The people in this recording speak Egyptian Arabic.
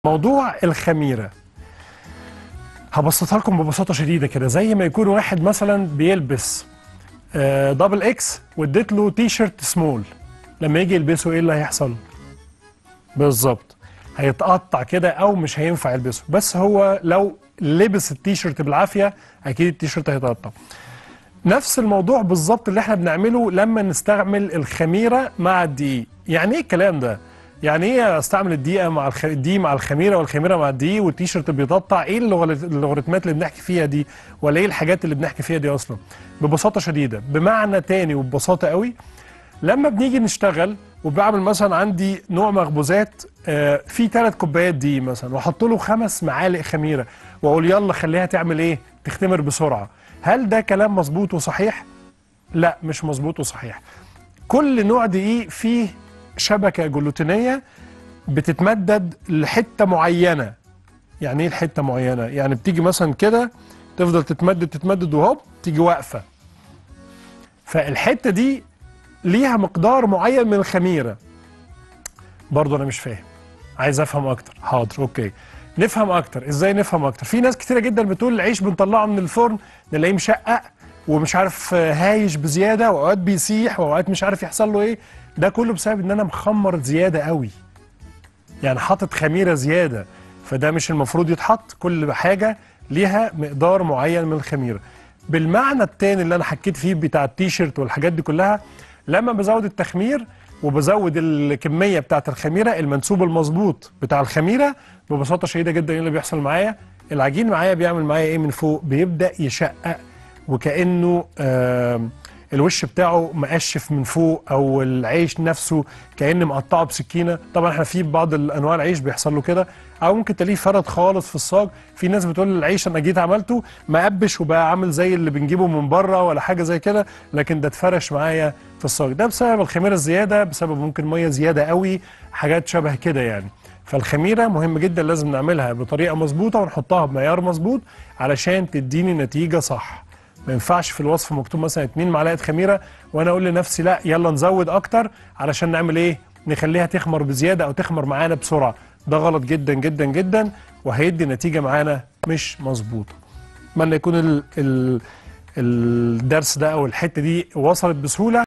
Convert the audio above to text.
موضوع الخميرة هبسطها لكم ببساطة شديدة كده زي ما يكون واحد مثلا بيلبس آه، دبل اكس واديت له تي شيرت سمول لما يجي يلبسه ايه اللي هيحصل؟ بالظبط هيتقطع كده او مش هينفع يلبسه بس هو لو لبس التي شيرت بالعافية اكيد التي شيرت هيتقطع نفس الموضوع بالظبط اللي احنا بنعمله لما نستعمل الخميرة مع الدقيق يعني ايه الكلام ده؟ يعني ايه استعمل الدقيقه مع الخ... الدقيق مع الخميره والخميره مع الدقيق والتيشيرت بيتقطع ايه اللغ- اللوغاريتمات اللي بنحكي فيها دي ولا ايه الحاجات اللي بنحكي فيها دي اصلا ببساطه شديده بمعنى تاني وببساطه قوي لما بنيجي نشتغل وبعمل مثلا عندي نوع مخبوزات آه، فيه ثلاث كوبايات دقيق مثلا واحط له خمس معالق خميره واقول يلا خليها تعمل ايه تختمر بسرعه هل ده كلام مظبوط وصحيح لا مش مظبوط وصحيح كل نوع دقيق فيه شبكة جلوتينية بتتمدد لحتة معينة يعني ايه الحتة معينة؟ يعني بتيجي مثلا كده تفضل تتمدد تتمدد وهوب تيجي واقفة فالحتة دي ليها مقدار معين من الخميرة برضه أنا مش فاهم عايز أفهم أكتر حاضر أوكي نفهم أكتر إزاي نفهم أكتر في ناس كتيرة جدا بتقول العيش بنطلعه من الفرن نلاقيه مشقق ومش عارف آه، هايش بزيادة وأوقات بيسيح وأوقات مش عارف يحصل له إيه ده كله بسبب إن أنا مخمر زيادة قوي يعني حاطط خميره زياده فده مش المفروض يتحط كل حاجه ليها مقدار معين من الخميره بالمعنى التاني اللي انا حكيت فيه بتاع التيشيرت والحاجات دي كلها لما بزود التخمير وبزود الكميه بتاعه الخميره المنسوب المظبوط بتاع الخميره ببساطه شديده جدا ايه اللي بيحصل معايا العجين معايا بيعمل معايا ايه من فوق بيبدا يشقق وكانه آم الوش بتاعه مقشف من فوق او العيش نفسه كأن مقطعه بسكينه طبعا احنا في بعض الانواع العيش بيحصل له كده او ممكن تلاقيه فرد خالص في الصاج في ناس بتقول العيش انا جيت عملته مقبش وبقى عامل زي اللي بنجيبه من بره ولا حاجه زي كده لكن ده اتفرش معايا في الصاج ده بسبب الخميره الزياده بسبب ممكن ميه زياده قوي حاجات شبه كده يعني فالخميره مهم جدا لازم نعملها بطريقه مظبوطه ونحطها بمعيار مظبوط علشان تديني نتيجه صح ما ينفعش في الوصف مكتوب مثلا 2 معلقه خميره وانا اقول لنفسي لا يلا نزود اكتر علشان نعمل ايه نخليها تخمر بزياده او تخمر معانا بسرعه ده غلط جدا جدا جدا وهيدي نتيجه معانا مش مظبوطه اتمنى يكون ال ال الدرس ده او الحته دي وصلت بسهوله